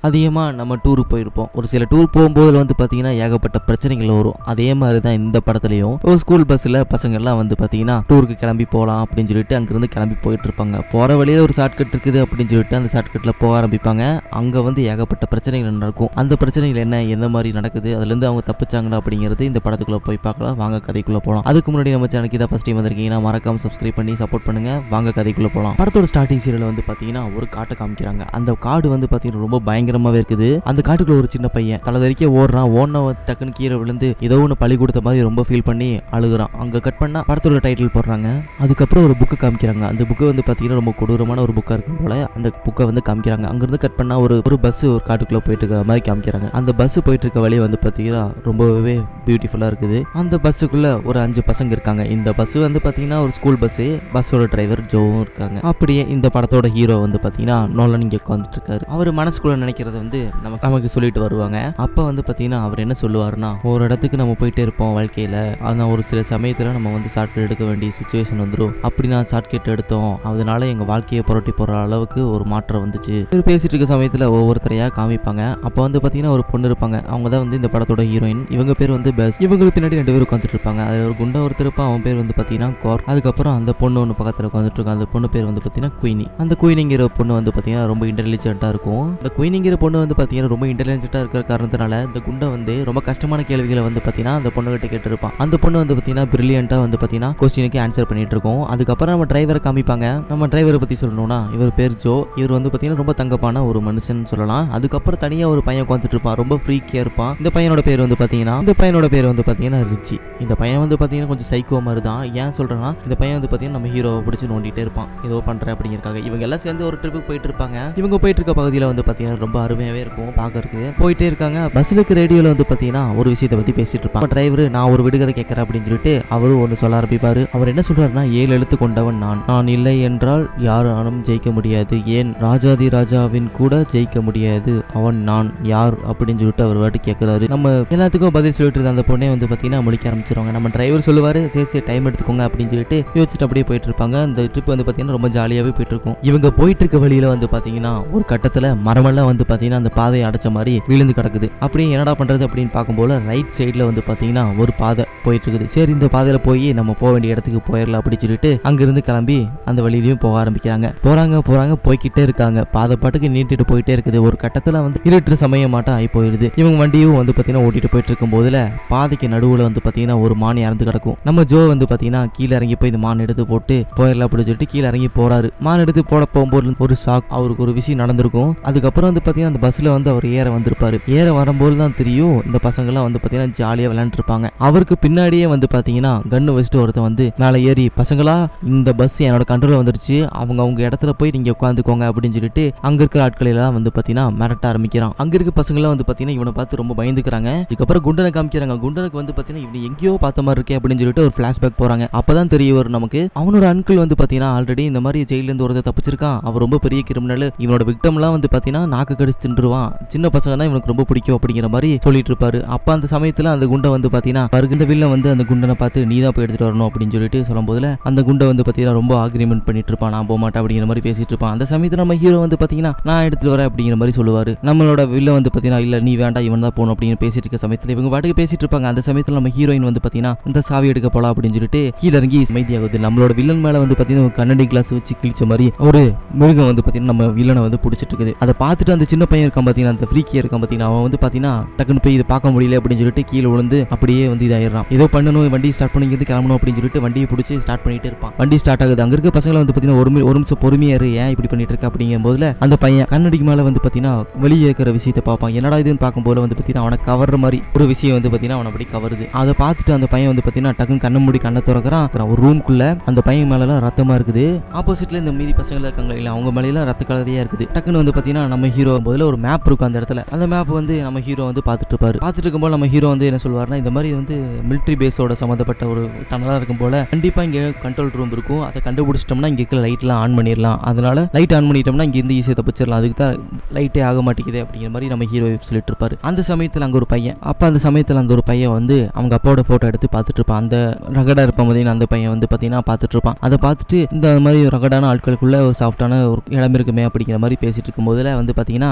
அதிகமாக நம்ம டூருக்கு போயிருப்போம் ஒரு சில டூர் போகும்போது வந்து பார்த்தீங்கன்னா ஏகப்பட்ட பிரச்சனைகள் வரும் அதே மாதிரி தான் இந்த படத்துலையும் ஒரு ஸ்கூல் பஸ்ஸில் பசங்க எல்லாம் வந்து பார்த்தீங்கன்னா டூருக்கு கிளம்பி போகலாம் அப்படின்னு சொல்லிட்டு அங்கேருந்து கிளம்பி போயிட்டு இருப்பாங்க போகிற வழியில ஒரு ஷார்ட்கட் இருக்குது அப்படின்னு சொல்லிட்டு அந்த ஷார்ட்கட்டில் போக ஆரம்பிப்பாங்க அங்கே வந்து ஏகப்பட்ட பிரச்சனைகள் நடக்கும் அந்த பிரச்சனைகள் என்ன எந்த மாதிரி நடக்குது அதுலேருந்து அவங்க தப்பிச்சாங்களா அப்படிங்கிறது இந்த படத்துக்குள்ளே போய் பார்க்கலாம் வாங்க கதைக்குள்ளே போகலாம் அதுக்கு முன்னாடி நம்ம சேனலுக்கு இதை ஃபஸ்ட் டைம் வந்திருக்கீங்கன்னா மறக்காம சப்ஸ்கிரைப் பண்ணி சப்போர்ட் பண்ணுங்க வாங்க கதைக்குள்ளே போகலாம் படத்தோட ஸ்டார்டிங் சீரியல் வந்து பார்த்தீங்கன்னா ஒரு காட்டை காமிக்கிறாங்க அந்த காடு வந்து பார்த்தீங்கன்னா ரொம்ப பயங்கரமாகவே இருக்குது அந்த காட்டுக்குள்ள ஒரு சின்ன பையன் தலை தெறிக்க ஓடுறான் ஓடின டக்குன்னு கீழே விழுந்து ஏதோ ஒன்று பழி கொடுத்த மாதிரி ரொம்ப ஃபீல் பண்ணி அழுகுறான் அங்கே கட் பண்ணா படத்தோட டைட்டில் போடுறாங்க அதுக்கப்புறம் ஒரு புக்கு காமிக்கிறாங்க அந்த புக்கு வந்து பார்த்தீங்கன்னா ரொம்ப கொடூரமான ஒரு புக்காக இருக்கும் போல அந்த புக்கை வந்து காமிக்கிறாங்க அங்கேருந்து கட் பண்ணா ஒரு ஒரு பஸ் ஒரு காட்டுக்குள்ளே போயிட்டு இருக்கிற மாதிரி காமிக்கிறாங்க அந்த பஸ் போயிட்டு இருக்க வழி வந்து பார்த்தீங்கன்னா ரொம்பவே பியூட்டிஃபுல்லாக இருக்குது அந்த பஸ்ஸுக்குள்ள ஒரு அஞ்சு பசங்க இருக்காங்க இந்த பஸ் வந்து பார்த்தீங்கன்னா ஒரு ஸ்கூல் பஸ்ஸு பஸ்ஸோட டிரைவர் ஜோவும் இருக்காங்க அப்படியே இந்த படத்தோட ஹீரோ வந்து பார்த்தீங்கன்னா நோலன் இங்கே உட்காந்துட்டு இருக்காரு அவர் மனசுக்குள்ள நினைக்கிறத வந்து நமக்கு நமக்கு சொல்லிட்டு வருவாங்க அப்போ வந்து பார்த்தீங்கன்னா அவர் என்ன சொல்லுவாருன்னா ஒரு இடத்துக்கு நம்ம போயிட்டே இருப்போம் வாழ்க்கையில் ஆனால் ஒரு சில சமயத்தில் நம்ம வந்து ஷார்ட்கட் எடுக்க வேண்டிய சுச்சுவேஷன் வந்துடும் அப்படி நான் ஷார்ட்கட் எடுத்தோம் அதனால எங்கள் வாழ்க்கையை புரட்டி போகிற அளவுக்கு ஒரு மாற்றம் வந்துச்சு இவர் பேசிட்டு இருக்க சமயத்தில் ஒவ்வொருத்தரையாக காமிப்பாங்க அப்போ வந்து பார்த்தீங்கன்னா ஒரு பொண்ணு இருப்பாங்க அவங்க தான் வந்து இந்த படத்தோட ஹீரோயின் இவங்க பேர் வந்து பெஸ் இவங்களுக்கு பின்னாடி ரெண்டு பேர் உட்காந்துட்டு இருப்பாங்க அது ஒரு குண்டா ஒருத்தர் இருப்பான் அவன் பேர் வந்து பார்த்தீங்கன்னா கோர் அதுக்கப்புறம் அந்த பொண்ணு ஒன்று பக்கத்தில் உட்காந்துட்டு இருக்கும் அந்த பொண்ணு பேர் வந்து பார்த்தீங்கன்னா குயினி அந்த குயினிங்கிற பொண்ணு வந்து பார்த்தீங்கன்னா ரொம்ப இன்டெலிஜென்ட்டாக இருக்கும் இந்த குயினிங்கிற பொண்ணு வந்து பார்த்தீங்கன்னா ரொம்ப இன்டெலிஜென்ட்டாக இருக்கிற காரணத்தினால இந்த குண்டை வந்து ரொம்ப கஷ்டமான கேள்விகளை வந்து பார்த்தீங்கன்னா அந்த பொண்ணுகிட்ட கேட்டிருப்பான் அந்த பொண்ணு வந்து பார்த்தீங்கன்னா பிரில்லியண்ட்டாக வந்து பார்த்தீங்கன்னா கொஸ்டினுக்கு ஆன்சர் பண்ணிட்டு இருக்கோம் அதுக்கப்புறம் நம்ம டிரைவரை காமிப்பாங்க நம்ம டிரைவரை பற்றி சொல்லணும்னா இவர் பேர் ஜோ இவர் வந்து பார்த்தீங்கன்னா ரொம்ப தங்கப்பான ஒரு மனுஷன் சொல்லலாம் அதுக்கப்புறம் தனியாக ஒரு பையன் உட்காந்துட்டு இருப்பான் ரொம்ப ஃப்ரீக்கியாக இருப்பான் இந்த பையனோட பேர் வந்து பார்த்தீங்கன்னா இந்த பையனோட பேர் வந்து பார்த்தீங்கன்னா ரிச்சி இந்த பையன் வந்து பார்த்தீங்கன்னா கொஞ்சம் சைக்கோ மாதிரி தான் ஏன் சொல்கிறேன்னா இந்த பையன் வந்து பார்த்தீங்கன்னா நம்ம ஹீரோவை பிடிச்சி நோண்டிட்டே இருப்பான் ஏதோ பண்ணுறேன் அப்படிங்கிறக்காக இவங்க எல்லாம் சேர்ந்து ஒரு ட்ரிப்புக்கு போயிட்டு இருப்பாங்க இவங்க போயிட்டு இருக்க பகுதியில் வந்து பார்த்தீங்கன்னா ரொம்ப அருமையாகவே இருக்கும் பார்க்கறதுக்கு போயிட்டே இருக்காங்க பஸ்ஸுக்கு ரேடியோவில் வந்து பார்த்தீங்கன்னா ஒரு விஷயத்தை பற்றி பேசிட்டு இருப்பாங்க டிரைவர் நான் ஒரு விடுகதை கேட்குறேன் அப்படின்னு சொல்லிட்டு அவரும் ஒன்று சொல்ல ஆரம்பிப்பாரு அவர் என்ன சொல்றாருன்னா ஏழு எழுத்து கொண்டவன் நான் நான் இல்லை என்றால் யாராலும் ஜெயிக்க முடியாது ஏன் ராஜாதி ராஜாவின் கூட ஜெயிக்க முடியாது அவன் நான் யார் அப்படின்னு சொல்லிட்டு அவர் வாட்டி கேட்குறாரு நம்ம எல்லாத்துக்கும் பதில் சொல்லிட்டு இருந்த அந்த பொண்ணே வந்து பார்த்தீங்கன்னா முடிக்க ஆரம்பிச்சிருவாங்க நம்ம டிரைவர் சொல்லுவாரு சரி சரி டைம் எடுத்துக்கோங்க அப்படின்னு சொல்லிட்டு யோசிச்சுட்டு அப்படியே போயிட்டு இருப்பாங்க அந்த ட்ரிப் வந்து பார்த்தீங்கன்னா ரொம்ப ஜாலியாகவே போயிட்டு இருக்கும் இவங்க போயிட்டு இருக்க வழியில வந்து பார்த்தீங்கன்னா ஒரு கட்டத்தில் மரமெல்லாம் வந்து பார்த்தீங்கன்னா அந்த பாதையை அடைச்ச மாதிரி விழுந்து கிடக்குது அப்படியே என்னடா பண்றது அப்படின்னு பார்க்கும்போது ரைட் சைடில் வந்து பார்த்தீங்கன்னா ஒரு பாதை போயிட்டு இருக்குது சரி இந்த பாதையில் போய் நம்ம போக வேண்டிய இடத்துக்கு போயிடலாம் அப்படின்னு சொல்லிட்டு அங்கிருந்து கிளம்பி அந்த வழியிலையும் போக ஆரம்பிக்கிறாங்க போறாங்க போறாங்க போய்கிட்டே இருக்காங்க பாதை பாட்டுக்கு நீட்டிட்டு போயிட்டே இருக்குது ஒரு கட்டத்தில் வந்து இருட்டு சமயம் மாட்டம் ஆகி போயிடுது இவங்க வண்டியும் வந்து பார்த்தீங்கன்னா ஓட்டிட்டு போயிட்டு இருக்கும் போதுல பாதைக்கு நடுவில் வந்து பார்த்தீங்கன்னா ஒரு மான் இறந்து கிடக்கும் நம்ம ஜோ வந்து பார்த்தீங்கன்னா கீழே இறங்கி போய் இந்த மான் எடுத்து போட்டு போயிடலாம் அப்படின்னு சொல்லிட்டு கீழே இறங்கி போறாரு மான் எடுத்து போட போகும்போது ஒரு ஷாக் அவருக்கு ஒரு விஷயம் நடந்திருக்கும் அதுக்கப்புறம் வந்து பார்த்தீங்கன்னா அந்த பஸ்ஸில் வந்து அவர் ஏற வந்திருப்பாரு ஏற வரும்போது தான் தெரியும் இந்த பசங்கள்லாம் வந்து பார்த்தீங்கன்னா ஜாலியாக விளையாண்டுருப்பாங்க அவருக்கு பின்னாடியே வந்து பார்த்தீங்கன்னா கன்னு வச்சுட்டு ஒருத்தன் வந்து மேலே ஏறி பசங்களா இந்த பஸ் என்னோட கண்ட்ரோல் வந்துருச்சு அவங்க அவங்க இடத்துல போய் நீங்க உட்காந்துக்கோங்க அப்படின்னு சொல்லிட்டு அங்க இருக்கிற ஆட்கள் எல்லாம் வந்து பார்த்தீங்கன்னா மிரட்ட ஆரம்பிக்கிறான் அங்க இருக்க பசங்களாம் வந்து பார்த்தீங்கன்னா இவனை பார்த்து ரொம்ப பயந்துக்கிறாங்க இதுக்கப்புறம் குண்டனை காமிக்கிறாங்க குண்டனுக்கு வந்து பார்த்தீங்கன்னா இவனை எங்கேயோ பார்த்த மாதிரி இருக்கே அப்படின்னு சொல்லிட்டு ஒரு ஃபிளாஷ்பேக் போறாங்க அப்பதான் தெரிய வரும் நமக்கு அவனோட அன்கிள் வந்து பார்த்தீங்கன்னா ஆல்ரெடி இந்த மாதிரி ஜெயில இருந்து ஒருத்தர் தப்பிச்சிருக்கான் அவர் ரொம்ப பெரிய கிரிமினல் இவனோட விக்டம்லாம் வந்து பார்த்தீங்கன்னா நாக்கு கடிச்சு தின்றுவான் சின்ன பசங்கன்னா இவனுக்கு ரொம்ப பிடிக்கும் அப்படிங்கிற மாதிரி சொல்லிட்டு இருப்பாரு அப்ப அந்த சமயத்துல அந்த குண்டை வந்து பார்த்தீங்கன்னா வருகின்ற வில்ல வந்து அந்த குண்டனை பார்த்து நீ தான் போய் எடுத்துட்டு வரணும் அப்படின்னு சொல்லிட்டு சொல்லும் போதுல அந்த குண்டை வந்து பார்த்தீங்கன்னா ரொம்ப ஆக்ரிமெண்ட் பண்ணிட்டு இருப்பான் நான் போக மாட்டேன் அப்படிங்கிற மாதிரி பேசிட்டு இருப்பான் அந்த சமயத்துல நம்ம ஹீரோ வந்து பார்த்தீங்கன்னா நான் எடுத்துட்டு வரேன் அப்படிங்கிற மாதிரி சொல்லுவாரு நம்மளோட வில்ல வந்து பார்த்தீங்கன்னா இல்ல நீ வேண்டாம் இவன் தான் போகணும் அப்படின்னு பேசிட்டு இருக்க சமயத்துல இவங்க பாட்டுக்கு பேசிட்டு இருப்பாங்க அந்த சமயத்துல நம்ம ஹீரோயின் வந்து பார்த்தீங்கன்னா இந்த சாவி எடுக்க போலாம் அப்படின்னு சொல்லிட்டு கீழே இறங்கி அமைதியாகுது நம்மளோட வில்லன் மேல வந்து பார்த்தீங்கன்னா ஒரு கண்ணாடி கிளாஸ் வச்சு கிழிச்ச மாதிரி ஒரு மிருகம் வந்து பார்த்தீங்கன்னா நம்ம வில்லனை வந்து பிடிச்சிட்டு இருக்குது அதை பார்த்துட்டு அந்த சின்ன பையன் இருக்கான் பார்த்தீங்கன்னா அந்த ஃப்ரீக்கியா இருக்கான் பார்த்தீங்கன்னா அவன் வந்து பார்த்தீங்கன்னா டக்குன்னு போய் இதை பார்க்க முடியல அப்படின்னு சொல்லிட்டு கீழே விழுந்து அப்படியே வந்து இதாயிடுறான் ஏதோ பண்ணணும் வண்டி ஸ்டார்ட் பண்ணிக்கிறது கிளம்பணும் அப்படின்னு சொல்லிட்டு வண்டியை பிடிச்சி ஸ்டார்ட் பண்ணிட்டு இருப்பான் வண்டி ஸ்டார்ட் ஆகுது அங்க இருக்க பசங்களை வந்து பார்த்தீங்கன்னா ஒரு மி- ஒரு நிமிஷம் பொறுமையா இரு ஏன் இப்படி பண்ணிட்டு இருக்க அப்படிங்கும் போதுல அந்த பையன் கண்ணடிக்கு மேல வந்து பார்த்தீங்கன்னா வெளியே இருக்கிற விஷயத்தை பார்ப்பான் என்னடா இதுன்னு பார்க்கும்போது வந்து பார்த்தீங்கன்னா அவனை கவர்ற மாதிரி ஒரு விஷயம் வந்து பார்த்தீங்கன்னா அவனை அப்படி கவருது அதை பார்த்துட்டு அந்த பையன் வந்து பார்த்தீங்கன்னா டக்குன்னு கண்ணை மூடி கண்ணை திறக்கிறான் அப்புறம் ஒரு ரூம்குள்ள அந்த பையன் மேலலாம் ரத்தமா இருக்குது ஆப்போசிட்ல இந்த மீதி பசங்க இருக்காங்க இல்ல அவங்க மேலாம் ரத்த கலரியா இருக்குது டக்குன்னு வந்து பார்த்தீங்கன்னா நம்ம ஹீரோ போதுல ஒரு மேப் இருக்கும் அந்த இடத்துல அந்த மேப் வந்து நம்ம ஹீரோ வந்து பார்த்துட்டு இருப்பாரு பார்த்துட்டு இருக்கும்போது நம்ம ஹீரோ வந்து என்ன சொல்லுவாருன்னா இந்த மாதிரி வந்து மிலிட்ரி பேஸோட சம்மந்தப்பட்ட ஒரு டனலாக இருக்கும் போல கண்டிப்பா இங்க கண்ட்ரோல் ரூம் இருக்கும் அதை கண்டுபிடிச்சிட்டோம்னா இங்க இருக்கிற லைட்லாம் ஆன் பண்ணிடலாம் அதனால லைட் ஆன் பண்ணிட்டோம்னா இங்க இருந்து ஈஸியாக தப்பிச்சிடலாம் அதுக்கு தான் லைட்டே ஆக மாட்டேங்குது அப்படிங்கிற மாதிரி நம்ம ஹீரோ சொல்லிட்டு இருப்பாரு அந்த சமயத்தில் அங்க ஒரு பையன் அப்ப அந்த சமயத்தில் அந்த ஒரு பையன் வந்து அவங்க அப்பாவோட போட்டோ எடுத்து பார்த்துட்டு இருப்பான் அந்த ரகடா இருப்பான் பார்த்தீங்கன்னா அந்த பையன் வந்து பார்த்தீங்கன்னா பார்த்துட்டு இருப்பான் அதை பார்த்துட்டு இந்த மாதிரி ரகடான ஆட்களுக்குள்ள ஒரு சாஃப்டான ஒரு இடம் இருக்குமே அப்படிங்கிற மாதிரி பேசிட்டு இருக்கும்போதுல வந்து பார்த்தீங்கன்னா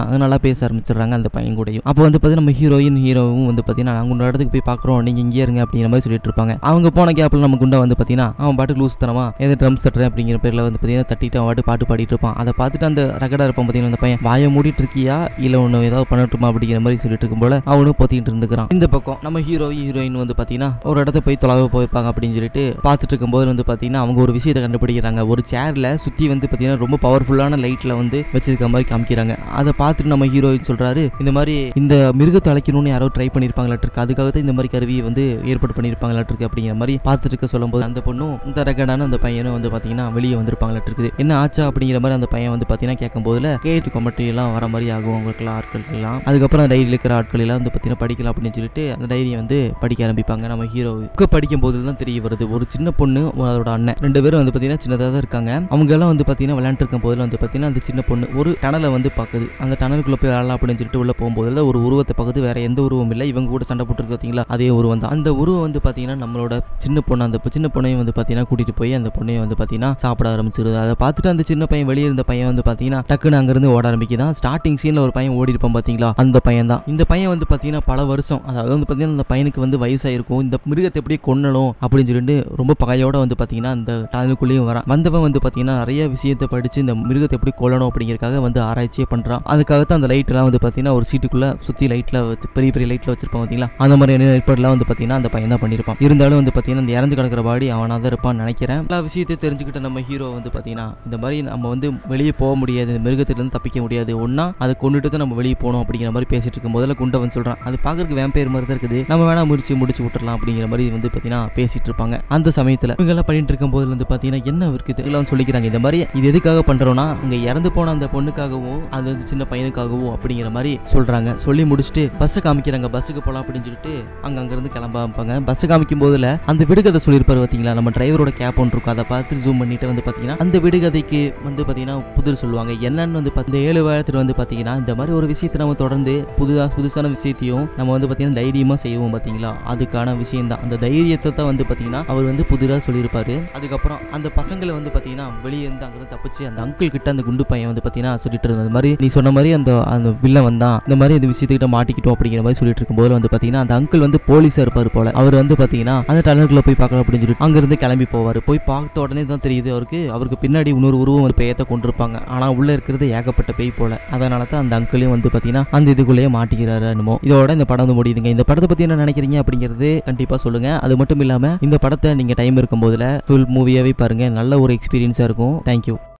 நல்லா பேச ஆரம்பிச்சிடுறாங்க அந்த பையன் கூடயும் அப்போ வந்து பார்த்தீங்கன்னா நம்ம ஹீரோயின் ஹீரோவும் வந்து பார்த்தீங்கன்னா நாங்கள் உன்னோட இடத்துக்கு போய் பார்க்குறோம் நீங்கள் இங்கே இருங்க அப்படிங்கிற மாதிரி சொல்லிட்டு இருப்பாங்க அவங்க போன கேப்பில் நம்ம குண்டா வந்து பார்த்தீங்கன்னா அவன் பாட்டு லூஸ் தரமா எது ட்ரம்ஸ் தட்டுறேன் அப்படிங்கிற பேரில் வந்து பார்த்தீங்கன்னா தட்டிட்டு அவன் பாட்டு பாட்டு பாடிட்டு இருப்பான் அதை பார்த்துட்டு அந்த ரகடா இருப்பான் பார்த்தீங்கன்னா அந்த பையன் வாயை மூடிட்டு இருக்கியா இல்லை ஒன்று ஏதாவது பண்ணட்டுமா அப்படிங்கிற மாதிரி சொல்லிட்டு இருக்கும் போல அவனும் பொத்திக்கிட்டு இருந்துக்கிறான் இந்த பக்கம் நம்ம ஹீரோ ஹீரோயின் வந்து பார்த்தீங்கன்னா ஒரு இடத்த போய் தொலைவு போயிருப்பாங்க அப்படின்னு சொல்லிட்டு பார்த்துட்டு இருக்கும்போது வந்து பார்த்தீங்கன்னா அவங்க ஒரு விஷயத்தை கண்டுபிடிக்கிறாங்க ஒரு சேர்ல சுற்றி வந்து பார்த்தீங்கன்னா ரொம்ப பவர்ஃபுல்லான லைட்டில் வந்து வச்சிருக்க மாதிரி காமிக்கிறாங்க அதை பார்த்துட்டு நம்ம ஹீரோயின் சொல்றாரு இந்த மாதிரி இந்த மிருகத்தை அழைக்கணும்னு யாரோ ட்ரை பண்ணியிருப்பாங்களாட்டிருக்கு அதுக்காக தான் இந்த மாதிரி கருவியை வந்து ஏற்பாடு பண்ணியிருப்பாங்களாட்டிருக்கு அப்படிங்கிற மாதிரி பார்த்துட்டு இருக்க சொல்லும்போது அந்த பொண்ணும் இந்த ரெக்கடான அந்த பையனும் வந்து பார்த்தீங்கன்னா வெளியே வந்திருப்பாங்களாட்டிருக்குது என்ன ஆச்சா அப்படிங்கிற மாதிரி அந்த பையன் வந்து பார்த்தீங்கன்னா கேட்கும் போதுல கேட்டு கொமட்டி எல்லாம் வர மாதிரி ஆகும் அவங்களுக்குலாம் ஆட்களுக்கெல்லாம் அதுக்கப்புறம் அந்த டைரியில் இருக்கிற ஆட்கள் எல்லாம் வந்து பார்த்தீங்கன்னா படிக்கலாம் அப்படின்னு சொல்லிட்டு அந்த டைரியை வந்து படிக்க ஆரம்பிப்பாங்க நம்ம ஹீரோ புக்கை படிக்கும் போது தான் தெரிய வருது ஒரு சின்ன பொண்ணு ஒரு அதோட அண்ணன் ரெண்டு பேரும் வந்து பார்த்தீங்கன்னா சின்னதாக தான் இருக்காங்க அவங்க எல்லாம் வந்து பார்த்தீங்கன்னா விளையாண்டு இருக்கும் போதுல வந்து பார்த்தீங்கன்னா அந்த சின்ன பொண்ணு ஒரு டனலை வந்து பார்க்குது அந்த டனலுக்குள்ள போய் விளையாடலாம் அப்படின்னு சொல்லிட்டு உள்ள போகும்போது ஒரு உருவத்தை பார்க்குது வேற எந்த உருவம் இல்லை இவங்க கூட சண்டை போட்டுருக்கு பார்த்தீங்களா அதே உருவம் தான் அந்த உருவம் வந்து பார்த்தீங்கன்னா நம்மளோட சின்ன பொண்ணு அந்த சின்ன பொண்ணையும் வந்து பார்த்தீங்கன்னா கூட்டிட்டு போய் அந்த பொண்ணையும் வந்து பார்த்தீங்கன்னா சாப்பிட ஆரம்பிச்சிருது அதை பார்த்துட்டு அந்த சின்ன பையன் வெளியே இருந்த பையன் வந்து பார்த்தீங்கன்னா டக்குன்னு அங்கிருந்து ஓட ஆரம்பிக்குதான் ஸ்டார்டிங் சீன்ல ஒரு பையன் ஓடி இருப்பான் பார்த்தீங்களா அந்த பையன் தான் இந்த பையன் வந்து பார்த்தீங்கன்னா பல வருஷம் அதாவது வந்து பார்த்தீங்கன்னா அந்த பையனுக்கு வந்து வயசாயிருக்கும் இந்த மிருகத்தை எப்படியே கொன்னணும் அப்படின்னு சொல்லிட்டு ரொம்ப பகையோட வந்து பார்த்தீங்கன்னா அந்த டனலுக்குள்ளேயும் வரான் வந்தவன் வந்து பார்த்தீங்கன்னா நிறைய விஷயத்தை படிச்சு இந்த மிருகத்தை எப்படி கொல்லணும் அப்படிங்கிறதுக்காக வந்து ஆராய்ச்சியே பண்றான் அதுக்காக தான் அந்த லைட் எல்லாம் வந்து பார்த்தீங்கன்னா ஒரு சீட்டுக்குள்ள சுத்தி லைட்ல வச்சு பெரிய பெரிய லைட்ல வச்சிருப்பான் பார்த்தீங்களா அந்த மாதிரியான ஏற்பாடுலாம் வந்து பார்த்தீங்கன்னா அந்த பையன் தான் பண்ணியிருப்பான் இருந்தாலும் வந்து பார்த்தீங்கன்னா இந்த இறந்து கிடக்கிற பாடி அவனாக தான் இருப்பான்னு நினைக்கிறேன் எல்லா விஷயத்தையும் தெரிஞ்சுக்கிட்ட நம்ம ஹீரோ வந்து பார்த்தீங்கன்னா இந்த மாதிரி நம்ம வந்து வெளியே போக முடியாது இந்த மிருகத்திலிருந்து தப்பிக்க முடியாது ஒன்னா அதை கொண்டுட்டு தான் நம்ம வெளியே போகணும் அப்படிங்கிற மாதிரி பேசிட்டு இருக்கும் முதல்ல குண்டவன் சொல்றான் அது பார்க்கறதுக்கு வேம்பேர் மாதிரி தான் இருக்குது நம்ம வேணா முடிச்சு முடிச்சு விட்டுறலாம் அப்படிங்கிற மாதிரி வந்து பார்த்தீங்கன்னா பேசிட்டு இருப்பாங்க அந்த சமயத்தில் இவங்க எல்லாம் பண்ணிட்டு இருக்கும் போது வந்து பார்த்தீங்கன்னா என்ன இருக்குது எல்லாம் சொல்லிக்கிறாங்க இந்த மாதிரி இது எதுக்காக பண்றோம்னா அங்க இறந்து போன அந்த பொண்ணுக்காகவும் அது வந்து சின்ன பையனுக்காகவும் அப்படிங்கிற மாதிரி சொல்றாங்க சொல்லி முடிச்சுட்டு பஸ்ஸை காமிக்கிறாங்க பஸ்ஸுக்கு போகலாம் அப்படின்னு சொல்லிட்டு அங்க அங்கிருந்து கிளம்ப ஆரம்பிப்பாங்க பஸ் காமிக்கும் போதுல அந்த விடுகதை சொல்லியிருப்பாரு பார்த்தீங்களா நம்ம டிரைவரோட கேப் ஒன்று இருக்கும் அதை பார்த்து ஜூம் பண்ணிட்டு வந்து பார்த்தீங்கன்னா அந்த விடுகதைக்கு வந்து பார்த்தீங்கன்னா புதிர் சொல்லுவாங்க என்னன்னு வந்து பாத்தீங்கன்னா, இந்த ஏழு வாரத்தில் வந்து பார்த்தீங்கன்னா இந்த மாதிரி ஒரு விஷயத்தை நம்ம தொடர்ந்து புதுதா புதுசான விஷயத்தையும் நம்ம வந்து பார்த்தீங்கன்னா தைரியமாக செய்வோம் பார்த்தீங்களா அதுக்கான விஷயம் தான் அந்த தைரியத்தை தான் வந்து பார்த்தீங்கன்னா அவர் வந்து புதிராக சொல்லியிருப்பாரு அதுக்கப்புறம் அந்த பசங்களை வந்து பார்த்தீங்கன்னா வெளியே இருந்து அங்கிருந்து தப்பிச்சு அந்த அங்கிள் கிட்ட அந்த குண்டு பையன் வந்து பார்த்தீங்கன்னா சொல்லிட்டு இருந்தது மாதிரி நீ சொன்ன மாதிரி அந்த அந்த வில்லன் வந்தான் இந்த மாதிரி இந்த விஷயத்துக்கிட்ட மாட்டிக்கிட்டோம் அப்படிங்கிற மாதிரி சொல்லிட்டு இருக்கும்போது வந்து பார்த்தீங்கன்னா அந்த அங்கிள் வந்து போலீஸாக இருப்பார் போல அவர் வந்து பார்த்தீங்கன்னா அந்த டனலுக்குள்ள போய் பார்க்கலாம் அப்படின்னு சொல்லிட்டு அங்கிருந்து கிளம்பி போவார் போய் பார்த்த உடனே தான் தெரியுது அவருக்கு அவருக்கு பின்னாடி இன்னொரு உருவம் ஒரு பேயத்தை கொண்டிருப்பாங்க ஆனால் உள்ள இருக்கிறது ஏகப்பட்ட பேய் போல அதனால தான் அந்த அங்கிளையும் வந்து பார்த்தீங்கன்னா அந்த இதுக்குள்ளேயே மாட்டிக்கிறாரு என்னமோ இதோட இந்த படம் வந்து முடியுதுங்க இந்த படத்தை பற்றி என்ன நினைக்கிறீங்க அப்படிங்கிறது கண்டிப்பாக சொல்லுங்க அது மட்டும் இல்லாமல் இந்த படத்தை நீங்கள் டைம் இருக்கும் போதுல ஃபுல் மூவியாகவே பாருங்க நல்ல ஒரு எக்ஸ்பீரியன்ஸாக இருக்கும் தேங்க்யூ